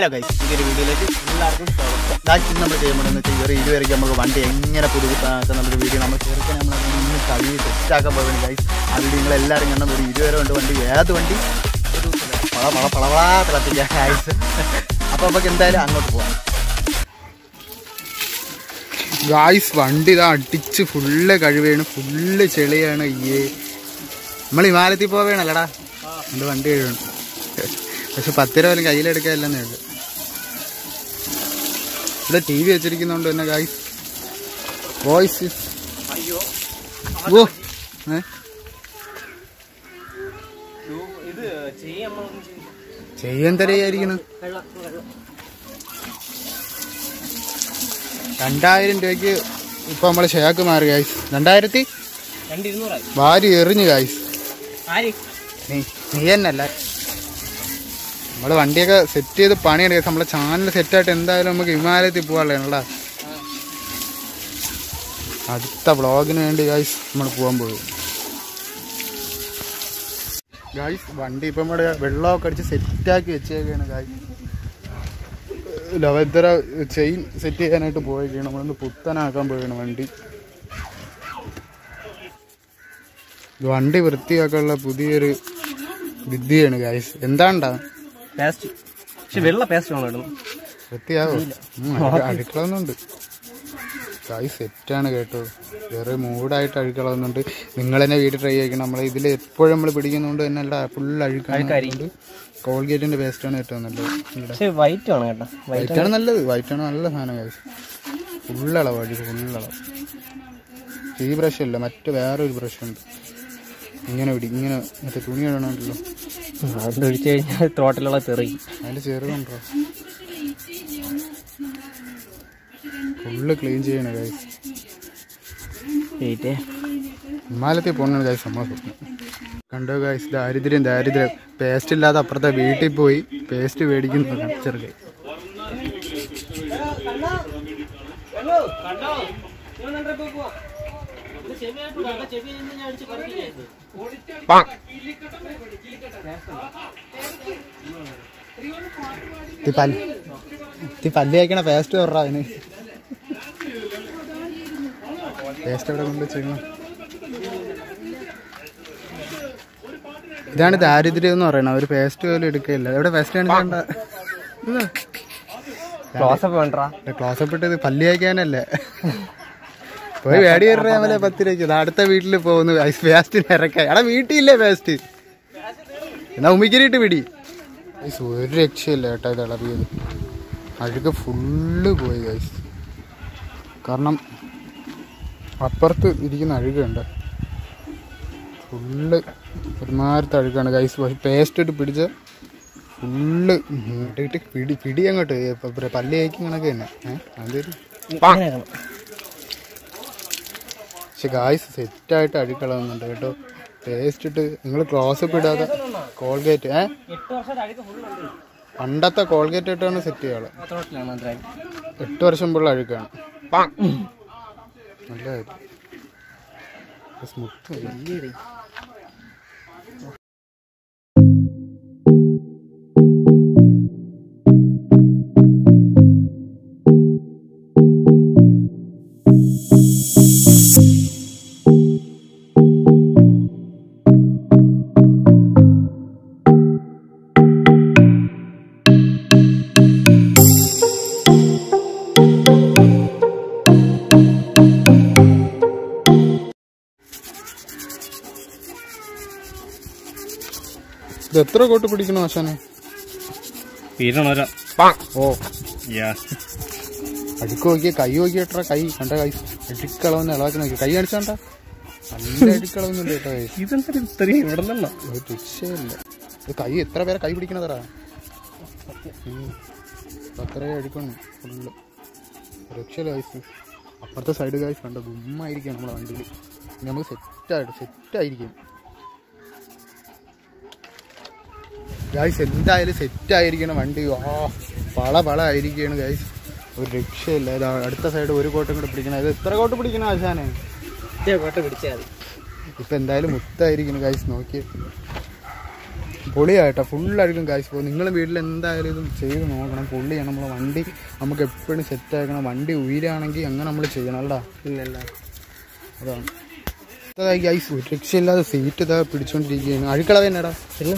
Hello guys പുതിയൊരു വീഡിയോയിലേക്ക് എല്ലാവർക്കും സ്വാഗതം ഗായ്സ് ഇന്ന് നമ്മൾ ചെയ്യുമ്പോഴെന്ന് വെച്ചാൽ ഇവർ ഇതുവരെയ്ക്ക് നമുക്ക് വണ്ടി എങ്ങനെ പുതുക്കാത്ത നമ്മുടെ വീഡിയോ നമ്മൾ ചെറുക്കാൻ നമ്മൾ ഇന്ന് കഴുകി സെറ്റാക്കാൻ പോവുകയാണ് ഗൈസ് ആ വീഡിയോ നിങ്ങൾ എല്ലാവരും കണ്ട ഒരു ഇരുവരെ ഉണ്ട് വണ്ടി ഏത് വണ്ടി ഒരു പള പള പളവളാ തിളപ്പിക്കുക ഗൈസ് അപ്പോൾ നമുക്ക് എന്തായാലും അങ്ങോട്ട് പോവാം ഗായ്സ് വണ്ടി ഇതാ അടിച്ച് ഫുള്ള് കഴിവാണ് ഫുള്ള് ചെളിയാണ് അയ്യേ നമ്മൾ ഹിമാലയത്തിൽ പോവേണല്ലടാ എൻ്റെ വണ്ടി കഴിവണം പക്ഷെ പത്ത് രൂപ പോലും കയ്യിലെടുക്കാനില്ലെന്നേ ഉള്ളു ഇവിടെ ടി വി വെച്ചിരിക്കുന്നതുകൊണ്ട് തന്നെ ഗായ്സ് വോയിസ് ഓ ഏ ഇത് ചെയ്യാൻ ചെയ്യാൻ തരയായിരിക്കണം രണ്ടായിരം രൂപയ്ക്ക് ഇപ്പൊ നമ്മളെ ഷേക്ക് മാറി ഗായ്സ് രണ്ടായിരത്തി രണ്ട് ഇരുന്നൂറായി വാരി എറിഞ്ഞു ഗായ്സ് ആര് നീ നീ തന്നെയല്ല നമ്മള് വണ്ടിയൊക്കെ സെറ്റ് ചെയ്ത് പണിയെടുക്കുക നമ്മളെ ചാനൽ സെറ്റായിട്ട് എന്തായാലും നമുക്ക് ഹിമാലയത്തിൽ പോകാനുള്ളതാ അടുത്ത വ്ളോഗിന് വേണ്ടി ഗായ്സ് നമ്മൾ പോകാൻ പോകും ഗായ്സ് വണ്ടി ഇപ്പം ഇവിടെ വെള്ളമൊക്കെ അടിച്ച് സെറ്റാക്കി വെച്ചേക്കാണ് ഗായ്സ് ലവത്തര ചെയിൻ സെറ്റ് ചെയ്യാനായിട്ട് പോയേക്കാണ് നമ്മളൊന്ന് പുത്തനാക്കാൻ പോവുകയാണ് വണ്ടി ഇത് വണ്ടി വൃത്തിയാക്കാനുള്ള പുതിയൊരു വിദ്യയാണ് ഗായ്സ് എന്താണ്ടാ പേസ്റ്റ് പക്ഷെ വെള്ള പേസ്റ്റ് വേണം ഇടുന്നു വൃത്തിയാവോ അഴുക്കളൊന്നുണ്ട് കായ് സെറ്റാണ് കേട്ടോ വേറെ മൂടായിട്ട് അഴുക്കളൊന്നുണ്ട് നിങ്ങൾ തന്നെ വീട്ടിൽ ട്രൈ ചെയ്യിക്കണം നമ്മൾ ഇതിൽ എപ്പോഴും നമ്മൾ പിടിക്കുന്നതുകൊണ്ട് തന്നെ അല്ല ഫുൾ അഴുക്കാണ് കോൾഗേറ്റിന്റെ പേസ്റ്റാണ് ഏറ്റവും നല്ലത് ഇവിടെ പക്ഷെ വൈറ്റ് ആണ് കേട്ടോ വൈറ്റ് ആണ് നല്ലത് വൈറ്റ് ആണ് നല്ല സാധനം കാശ് ഫുള്ളളവ് അടി ഫുള്ളളവ് ഈ ബ്രഷ് അല്ല മറ്റ് വേറൊരു ബ്രഷ് ഉണ്ട് ഇങ്ങനെ പിടി ഇങ്ങനെ മറ്റേ തുണി ഇടണമല്ലോ അതിൽ ഒഴിച്ചു കഴിഞ്ഞാൽ തോട്ടിലുള്ള തെറി അതിൽ ചെറുതുണ്ടോ ഫുള്ള് ക്ലീൻ ചെയ്യണ കാശ് വെയിറ്റ് ഹിമാലയത്തിൽ പോകണ കാശ് നമ്മളെ സ്വപ്നം കണ്ടോ കാശ് ദാരിദ്ര്യം ദാരിദ്ര്യം പേസ്റ്റ് ഇല്ലാതെ അപ്പുറത്തെ വീട്ടിൽ പോയി പേസ്റ്റ് മേടിക്കുന്നു ചെറുകെ പല്ല് കഴിക്കണ പേസ്റ്റ് പറ അതിന് പേസ്റ്റ് എവിടെ കൊണ്ട് വെച്ചേക്കണം ഇതാണ് ദാരിദ്ര്യം എന്ന് പറയണത് ഒരു പേസ്റ്റ് പോലും എടുക്കില്ല എവിടെ പേസ്റ്റ് കാണിച്ചേണ്ട ക്ലോസപ്പ് വേണ്ടാ ക്ലോസപ്പ് ഇട്ടത് പല്ല് കഴിക്കാനല്ലേ പോയി വേടി കയറിയാമല്ലേ പത്ത് രൂപയ്ക്ക് ഇത് അടുത്ത വീട്ടിൽ പോകുന്നു പേസ്റ്റിന് ഇറക്കാൻ എടാ വീട്ടിലില്ലേ പേസ്റ്റ് എന്നാ ഉമ്മിക്കരിട്ട് പിടി ഗൈസ്, ഒരു രക്ഷയില്ല കേട്ടോ ഇത് ഇളവിയത് അഴുക്ക് ഫുള്ള് പോയി ഗൈസ് കാരണം അപ്പുറത്ത് ഇരിക്കുന്ന അഴുകുണ്ട് ഫുള്ള് ഒരുമാരത്തെ അഴുക്കാണ് ഗൈസ് പക്ഷെ പേസ്റ്റ് ഇട്ട് പിടിച്ച ഫുള്ള് ഇട്ടിട്ട് പിടി പിടി അങ്ങോട്ട് ഇപ്പൊ ഇപ്പൊ പല്ല് കഴിക്കും കണക്ക് തന്നെ ഏഹ് അതൊരു പക്ഷെ ഗായ്സ് സെറ്റായിട്ട് അഴുക്കളവുന്നുണ്ട് കേട്ടോ പേസ്റ്റ് ഇട്ട് നിങ്ങൾ ക്ലോസപ്പ് ഇടാതെ കോൾഗേറ്റ് ഏ എട്ട് വർഷത്തെ അഴുക്ക് ഫുള്ളുണ്ട് പണ്ടത്തെ കോൾഗേറ്റ് ഇട്ടാണ് സെറ്റ് ചെയ്യാറ് തോട്ടിലാണ് അത്രയും എട്ട് വർഷം മുമ്പുള്ള അഴുക്കാണ് നല്ല സ്മുത്ത് ഇത് എത്ര കോട്ട് പിടിക്കണം ആശാനെ തീരണോരാ ഓ അഴുക്ക് നോക്കിയ കൈ നോക്കിയിട്ടാ കൈ കണ്ട കൈ അഴുക്കളവന്ന് ഇളവാക്കി നോക്കി കൈ കാണിച്ചോണ്ട നല്ല അഴുക്കളവുന്നുണ്ട് കേട്ടോ കൈ. ഇതെന്താ ഇത്രയും ഇവിടെ നിന്നോ ഒരു രക്ഷയില്ല ഇത് കൈ എത്ര പേരെ കൈ പിടിക്കണതറാ അത്രയും അഴുക്കണം ഫുള്ള് രക്ഷയില്ല കൈസ് അപ്പുറത്തെ സൈഡ് കായ്സ് കണ്ട ഗുമ്മായിരിക്കും നമ്മളെ വണ്ടിയിൽ നമുക്ക് സെറ്റായിട്ട് സെറ്റായിരിക്കും ഗായ്സ് എന്തായാലും സെറ്റായിരിക്കണം വണ്ടി ആ പള പള ആയിരിക്കുകയാണ് ഗായ്സ് ഒരു രക്ഷയില്ല ഇത് അടുത്ത സൈഡ് ഒരു കോട്ടും കൂടെ പിടിക്കണം ഇത് എത്ര കോട്ട് പിടിക്കണം ആശാനെ ഇതേ കോട്ട പിടിച്ചാൽ മതി ഇപ്പൊ എന്തായാലും മുത്തായിരിക്കുന്നു ഗൈസ് നോക്കി പൊളിയായിട്ടോ ഫുള്ളായിരിക്കും കാശ് പോകും നിങ്ങൾ വീട്ടിൽ എന്തായാലും ഇത് ചെയ്ത് നോക്കണം പൊള്ളിയാണ് നമ്മളെ വണ്ടി നമുക്ക് എപ്പോഴും സെറ്റ് ആക്കണം വണ്ടി ഉയരാണെങ്കിൽ അങ്ങനെ നമ്മൾ ചെയ്യണം അല്ല പിന്നല്ല അതാണ് ഇതാ ഗൈസ് ഒരു രക്ഷയില്ലാതെ സീറ്റ് ഇതാ പിടിച്ചോണ്ടിരിക്കുകയാണ് അഴുക്കള തന്നെടാ പിന്നെ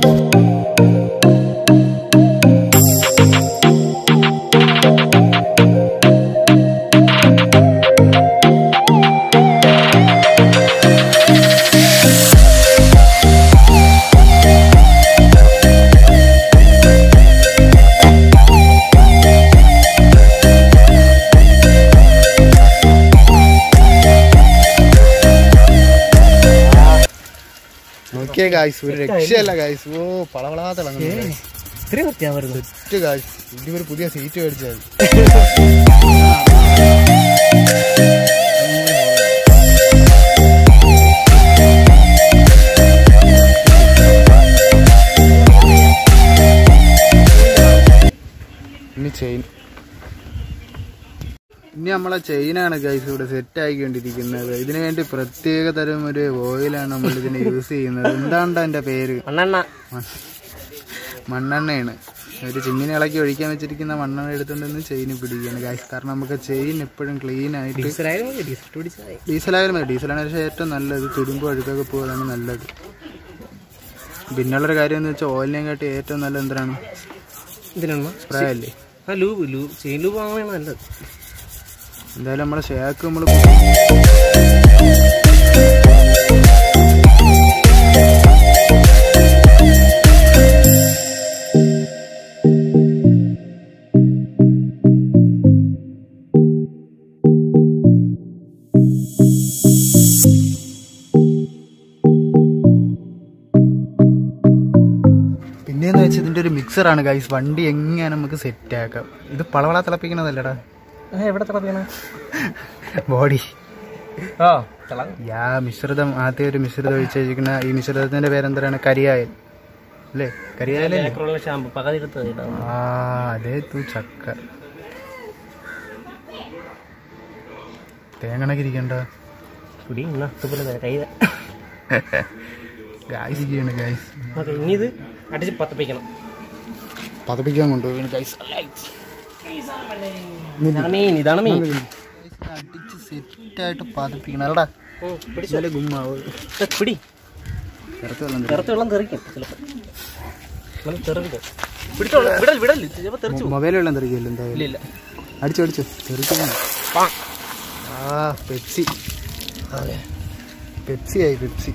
നോക്കിയേ ഗായ്സ് ഒരു രക്ഷയല്ല ഗായ്സ് ഓ പളവളാ തിളങ്ങുന്നു ഇത്രയും വൃത്തിയാ വരുന്നത് സെറ്റ് ഗായ്സ് ഇനി ഒരു പുതിയ സീറ്റ് മേടിച്ചാൽ ഇനി ചെയിൻ ഇനി നമ്മളെ ചെയിനാണ് ഗൈസ് ഇവിടെ സെറ്റ് ആയിക്കൊണ്ടിരിക്കുന്നത് ഇതിനു വേണ്ടി പ്രത്യേക തരം ഒരു ഓയിലാണ് നമ്മൾ ഇതിന് യൂസ് ചെയ്യുന്നത് എന്താണ് അതിന്റെ പേര് മണ്ണെണ്ണ മണ്ണെണ്ണയാണ് ഒരു ചിമ്മിനി ഇളക്കി ഒഴിക്കാൻ വെച്ചിരിക്കുന്ന മണ്ണെണ്ണ എടുത്തുകൊണ്ടൊന്ന് ചെയിൻ പിടിക്കുകയാണ് ഗൈസ് കാരണം നമുക്ക് ചെയിൻ എപ്പോഴും ക്ലീൻ ആയിട്ട് ഡീസലായാലും മതി ഡീസൽ പിടിച്ചാൽ ഡീസലായാലും മതി ഡീസലാണ് പക്ഷേ ഏറ്റവും നല്ലത് തുരുമ്പ് അഴുക്കൊക്കെ പോകാനാണ് നല്ലത് പിന്നുള്ളൊരു കാര്യം എന്ന് വെച്ചാൽ ഓയിലിനെ കാട്ടി ഏറ്റവും നല്ല എന്തിനാണ് ഇതിനെണ്ണ സ്പ്രേ അല്ലേ ആ ലൂബ് ലൂബ് ചെയിൻ ലൂബ് വാങ്ങുന്നതാണ് നല്ലത് എന്തായാലും നമ്മളെ ഷേക്ക് നമ്മൾ പിന്നെയെന്ന് വെച്ചാൽ ഇതിൻ്റെ ഒരു മിക്സറാണ് ഗൈസ് വണ്ടി എങ്ങനെ നമുക്ക് സെറ്റ് ആക്കാം ഇത് പളവള തിളപ്പിക്കണതല്ലടാ ആ, എവിടെ തിളപ്പിക്കണ ബോഡി ആ തിളങ്ങും യാ മിശ്രിതം ആദ്യം ഒരു മിശ്രിതം ഒഴിച്ച് വെച്ചിരിക്കുന്ന ഈ മിശ്രിതത്തിന്റെ പേരെന്താണ് കരിയായൽ അല്ലേ കരിയായലല്ലേ ഏക്കറുള്ള ഷാമ്പു പകുതി എടുത്ത് ഇടാം ആ അതേ തൂ ചക്ക തേങ്ങണക്കിരിക്കണ്ട കുടി എന്നാ ഇതുപോലെ കൈ ഗായ്സ് ചെയ്യണം ഗായ്സ് ഓക്കെ ഇനി ഇത് അടിച്ച് പത്തപ്പിക്കണം പതപ്പിക്കാൻ കൊണ്ടുപോയി ഗൈസ് ഇതാണ് മീൻ ഇതാണ് മീൻ അടിച്ച് സെറ്റായിട്ട് പതപ്പിക്കണം അല്ലടാ പിടിച്ചോ ഗുമ്മാവ് ഏ, പിടി ഇറത്ത് വെള്ളം തരും. തെറുത്ത് വെള്ളം തെറിക്കും ചിലപ്പോൾ നമ്മൾ തെറിക്കും പിടിച്ചോളൂ വിടൽ വിടൽ ചിലപ്പോൾ തെറിച്ചു പോകും. മൊബൈൽ വെള്ളം തെറിക്കില്ല എന്തായാലും ഇല്ല ഇല്ല അടിച്ചു അടിച്ചു തെറിക്കണം പാ. ആ പെപ്സി അതെ പെപ്സി ആയി പെപ്സി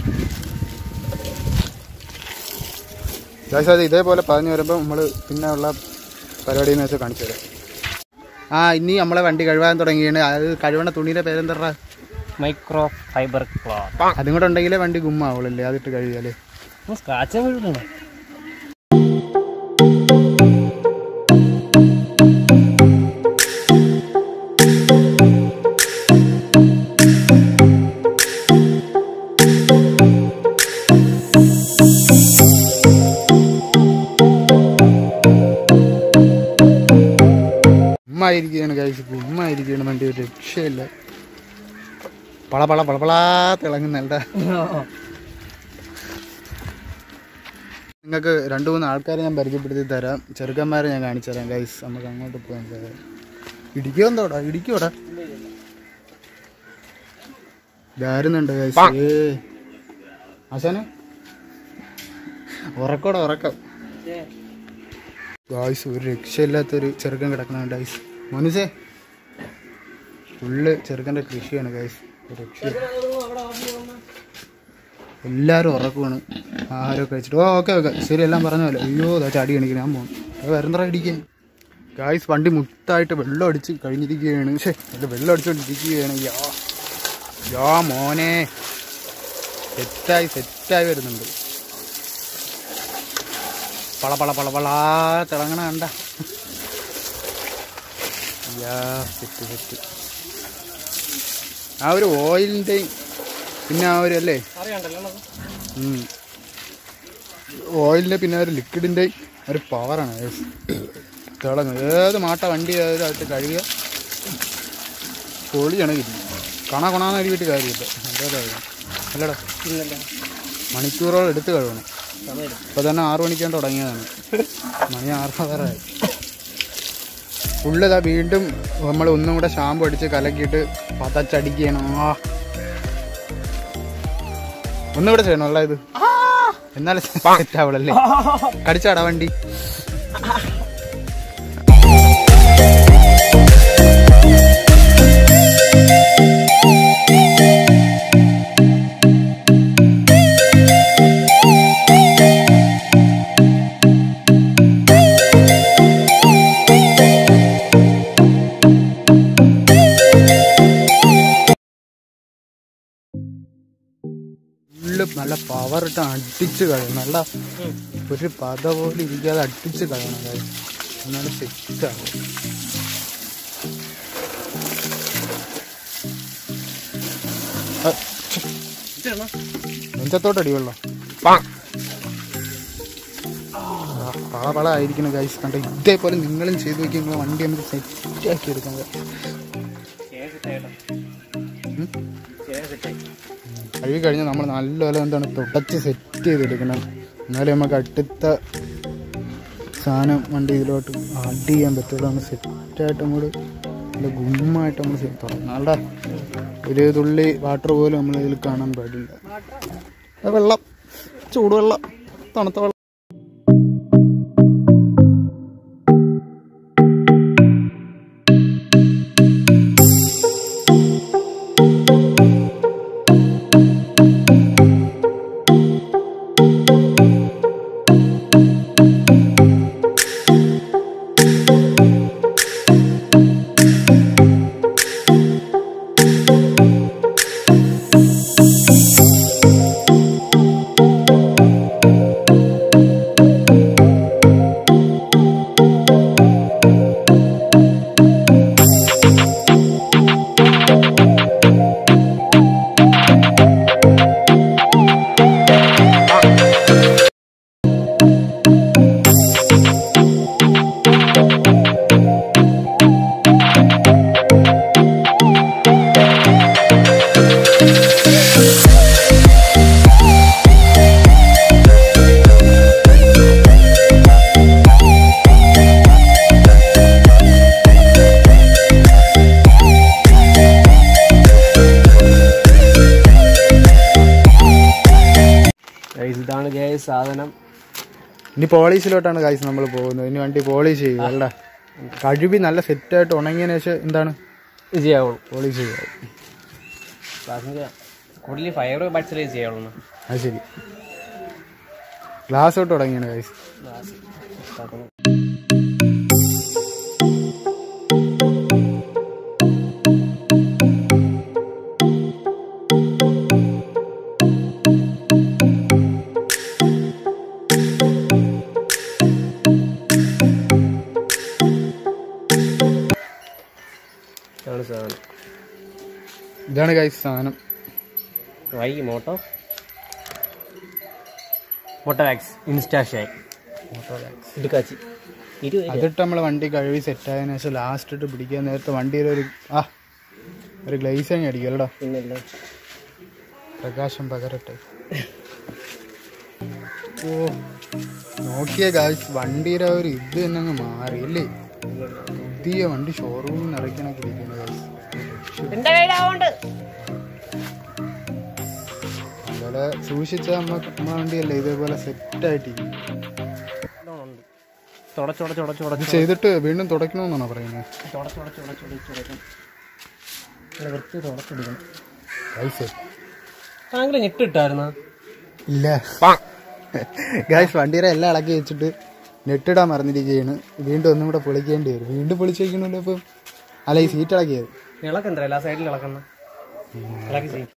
ഗായ്സ് അത് ഇതേപോലെ പറഞ്ഞു വരുമ്പോൾ നമ്മൾ പിന്നെ ഉള്ള പരിപാടി എന്ന് വെച്ചാൽ കാണിച്ചു തരാം ആ ഇനി നമ്മളെ വണ്ടി കഴുകാൻ തുടങ്ങിയാണ് അത് കഴുകണ തുണിയുടെ പേരെന്തറാ മൈക്രോ ഫൈബർ ക്ലോത്ത് അതും കൂടെ ഉണ്ടെങ്കിലേ വണ്ടി ഗുമ്മാവുള്ളല്ലേ അതിട്ട് കഴുകിയാലേ സ്ക്രാച്ചും വീഴുന്നുണ്ടോ ഉമ്മായിരിക്കുകയാണ് കഴിച്ച് ഉമ്മായിരിക്കുകയാണ് വണ്ടി ഒരു രക്ഷയില്ല പള പള പള പളാ തിളങ്ങുന്നല്ല നിങ്ങൾക്ക് രണ്ട് മൂന്ന് ആൾക്കാരെ ഞാൻ പരിചയപ്പെടുത്തി തരാം ചെറുക്കന്മാരെ ഞാൻ കാണിച്ചു തരാം ഗൈസ് നമുക്ക് അങ്ങോട്ട് പോകാൻ തരാം ഇടിക്കോന്തോടാ ഇടിക്കോടാ ഇതാരുന്നുണ്ട് ഗൈസ് ഏ ആശാനെ ഉറക്കോടെ ഉറക്കം ഗായ്സ് ഒരു രക്ഷയില്ലാത്തൊരു ചെറുക്കൻ കിടക്കണം ഗൈസ് മോനുസേ ഫുള്ള് ചെറുക്കൻ്റെ കൃഷിയാണ് ഗൈസ് ഒരു രക്ഷ എല്ലാവരും ഉറക്കുവാണ് ആഹാരമൊക്കെ കഴിച്ചിട്ട് ഓ ഓക്കെ ഓക്കെ ശരി എല്ലാം പറഞ്ഞ പോലെ അയ്യോ അതാ ചാടി കാണിക്കണം ഞാൻ പോകും അത് വേറെന്താ ഇടിക്കാൻ ഗായ്സ് വണ്ടി മുത്തായിട്ട് വെള്ളം അടിച്ച് കഴിഞ്ഞിരിക്കുകയാണ് പക്ഷേ അല്ല വെള്ളം അടിച്ചുകൊണ്ടിരിക്കുകയാണ് യാ യാ മോനെ സെറ്റായി സെറ്റായി വരുന്നുണ്ട് പള പള പള പളാ തിളങ്ങണ കണ്ട യാ സെറ്റ് സെറ്റ് ആ ഒരു ഓയിലിൻ്റെയും പിന്നെ ആ ഒരു അല്ലേ അറിയണ്ടല്ലോ ഓയിലിൻ്റെ പിന്നെ ഒരു ലിക്വിഡിൻ്റെയും ഒരു പവറാണ് yes. തിളങ്ങും ഏത് മാട്ട വണ്ടി ആയാലും അതിട്ട് കഴുകുക പൊളിയാണ് കിട്ടി കണ കൊണാന്ന് കഴുകിയിട്ട് കാര്യമില്ല എന്താ കഴുകണം അല്ലടാ ഇല്ലല്ലോ മണിക്കൂറോളം എടുത്ത് കഴുകണം ഇപ്പൊ തന്നെ ആറു മണിക്കാൻ തുടങ്ങിയതാണ് മണി ആറാറായി ഉള്ളതാ വീണ്ടും നമ്മൾ ഒന്നും കൂടെ ഷാമ്പു അടിച്ച് കലക്കിയിട്ട് പതച്ചടിക്കണം ആ ഒന്നും കൂടെ ചെയ്യണം അല്ല ഇത് എന്നാലും സെറ്റ് ആവളല്ലേ കടിച്ചാടാ വണ്ടി ഫുള്ള് നല്ല പവർ ഇട്ട് അടിച്ച് കളയണം നല്ല ഒരു പത പോലും ഇരിക്കാതെ അടിച്ച് കളയണം കാര്യം എന്നാലും സെറ്റാവും നെഞ്ചത്തോട്ട് അടിവെള്ളോ പള പള ആയിരിക്കണം ഗൈസ് കണ്ട ഇതേപോലെ നിങ്ങളും ചെയ്തു നോക്കി നിങ്ങളെ വണ്ടി നമുക്ക് സെറ്റ് ആക്കി എടുക്കാം ഉം? കഴുകി കഴിഞ്ഞാൽ നമ്മൾ നല്ലപോലെ എന്താണ് തുടച്ച് സെറ്റ് ചെയ്തെടുക്കണം എന്നാലേ നമുക്ക് അടുത്ത സാധനം വണ്ടി ഇതിലോട്ട് ആഡ് ചെയ്യാൻ പറ്റുള്ളൂ നമ്മൾ സെറ്റായിട്ട് നമ്മൾ നല്ല ഗുമ്മായിട്ട് നമ്മൾ സെറ്റ് തുടങ്ങണം നല്ല ഒരു തുള്ളി വാട്ടർ പോലും നമ്മൾ ഇതിൽ കാണാൻ പാടില്ല അത് വെള്ളം ചൂടുവെള്ളം തണുത്ത വെള്ളം Guys, ഇതാണ് ഗൈസ് സാധനം ഇനി പോളീസിലോട്ടാണ് കാഴ്ച നമ്മൾ പോകുന്നത് ഇനി വണ്ടി പോളീസ് ചെയ്യും അല്ല കഴുകി നല്ല സെറ്റായിട്ട് ഉണങ്ങിയതിന് ശേഷം എന്താണ് ഇത് ചെയ്യാവുള്ളൂ പോളീസ് ചെയ്യുക കൂടുതൽ ഫയർ ബഡ്സിലേ ചെയ്യാവുള്ളൂ അത് ശരി ഗ്ലാസ് തൊട്ട് തുടങ്ങിയാണ് കാഴ്ച ഇതാണ് സാധനം ഇതാണ് കാഴ്ച സാധനം വൈ മോട്ടോ മോട്ടോവാക്സ് ഇൻസ്റ്റാഷായി ഇടുക്കാച്ചി ഇരുപത് അതിട്ട് നമ്മൾ വണ്ടി കഴുകി സെറ്റായതിനു ശേഷം ലാസ്റ്റ് ഇട്ട് പിടിക്കാൻ നേരത്തെ വണ്ടിയിൽ ഒരു ആ ഒരു ഗ്ലേസിങ് അടിക്കും അല്ലടാ പിന്നല്ലേ പ്രകാശം പകരട്ടെ ഓ നോക്കിയ കാഴ്ച വണ്ടിയുടെ ഒരു ഇത് തന്നെ അങ്ങ് മാറി അല്ലേ പുതിയ വണ്ടി ഷോറൂമിൽ നിന്ന് ഇറക്കണൊക്കെ ഇരിക്കുന്ന കാഴ്ച എന്റെ കയ്യിലാവുണ്ട് അതുപോലെ സൂക്ഷിച്ച നമുക്ക് നമ്മളെ വണ്ടിയല്ലേ ഇതേപോലെ സെറ്റായിട്ടിരിക്കും തുടച്ചുടച്ചുടച്ചുടച്ച് ഇത് ചെയ്തിട്ട് വീണ്ടും തുടയ്ക്കണമെന്നാണോ പറയുന്നത് തുടച്ചുടച്ചുടച്ചുടച്ചുടച്ചുടക്കും വൃത്തി തുടച്ചെടുക്കണം ഗൈസ് താങ്കൾ ഞെട്ടിട്ടായിരുന്നു ഇല്ല ഗൈസ് വണ്ടിയുടെ എല്ലാം ഇളക്കി വെച്ചിട്ട് നെട്ടിടാൻ മറന്നിരിക്കുകയാണ് വീണ്ടും ഒന്നും കൂടെ പൊളിക്കേണ്ടി വരും വീണ്ടും പൊളിച്ച് വയ്ക്കണമല്ലോ ഇപ്പം അല്ല ഈ സീറ്റ് ഇളക്കിയത് ഇളക്കണ്ട എല്ലാ സൈഡിൽ ഇളക്കുന്ന ഇളക്കി ചെയ്യും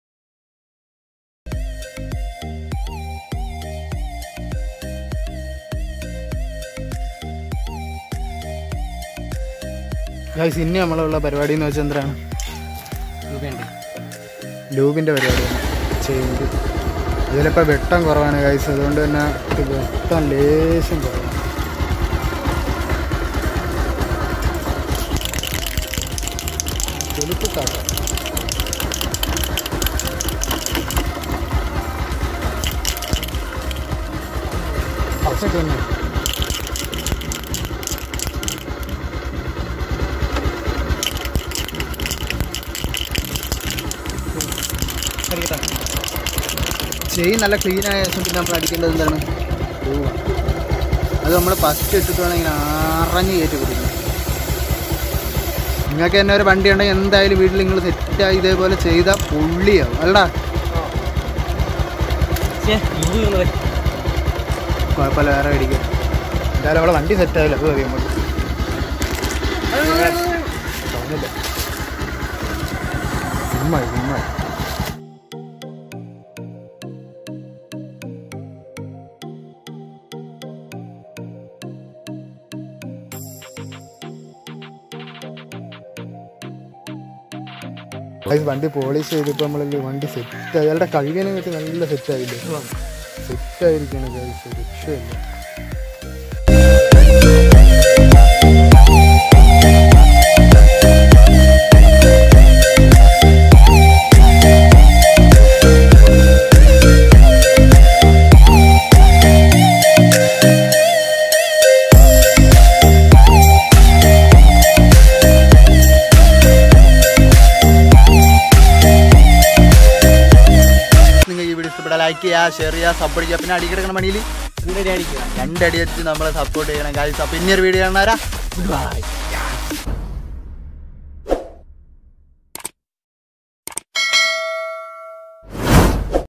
ഗൈസ് ഇനി നമ്മളുള്ള പരിപാടി എന്ന് വെച്ചാൽ എന്താണ് രൂപയുണ്ട് ലൂബിൻ്റെ പരിപാടിയാണ് ചെയ്യുന്നത് ഇതിലിപ്പോൾ വെട്ടം കുറവാണ് ഗൈസ് അതുകൊണ്ട് തന്നെ ഇത് വെട്ടം ലേശം കുറവാണ് ചെലുപ്പത്താക്കാം കുറച്ചൊക്കെ തന്നെ ചെയിൻ നല്ല ക്ലീൻ ആയ ശേഷം പിന്നെ നമ്മൾ അടിക്കേണ്ടത് എന്താണ് പൂവ അത് നമ്മൾ ഫസ്റ്റ് ഇട്ടിട്ട് വേണം ഇങ്ങനെ അറഞ്ഞ് കയറ്റി കൊടുക്കണം നിങ്ങൾക്ക് തന്നെ ഒരു വണ്ടി ഉണ്ടെങ്കിൽ എന്തായാലും വീട്ടിൽ നിങ്ങൾ സെറ്റായി ഇതേപോലെ ചെയ്താൽ പുള്ളിയാവും അല്ലടാ കുഴപ്പമില്ല വേറെ അടിക്കും എന്തായാലും അവിടെ വണ്ടി സെറ്റായില്ല അത് മതി നമുക്ക് തോന്നില്ല ഉമ്മായി ഉമ്മായി ഗൈസ് വണ്ടി പോളിഷ് ചെയ്തിപ്പോൾ നമ്മളല്ലേ വണ്ടി സെറ്റ് അയാളുടെ കഴിവിനെ വെച്ച് നല്ല സെറ്റ് ആയില്ലേ സെറ്റ് ആയിരിക്കണം ഗൈസ് രക്ഷയില്ല നിങ്ങൾ ഈ വീഡിയോ ഇഷ്ടപ്പെട്ടാൽ ലൈക്ക് ചെയ്യുക ഷെയർ ചെയ്യുക സപ്പോർട്ട് ചെയ്യുക പിന്നെ അടിക്കിടക്കണ മണിയിൽ രണ്ടടി വെച്ച് നമ്മളെ സപ്പോർട്ട് ചെയ്യണം കാര്യം പിന്നെ ഒരു വീഡിയോ കാണാറാ ഗുഡ് ബൈ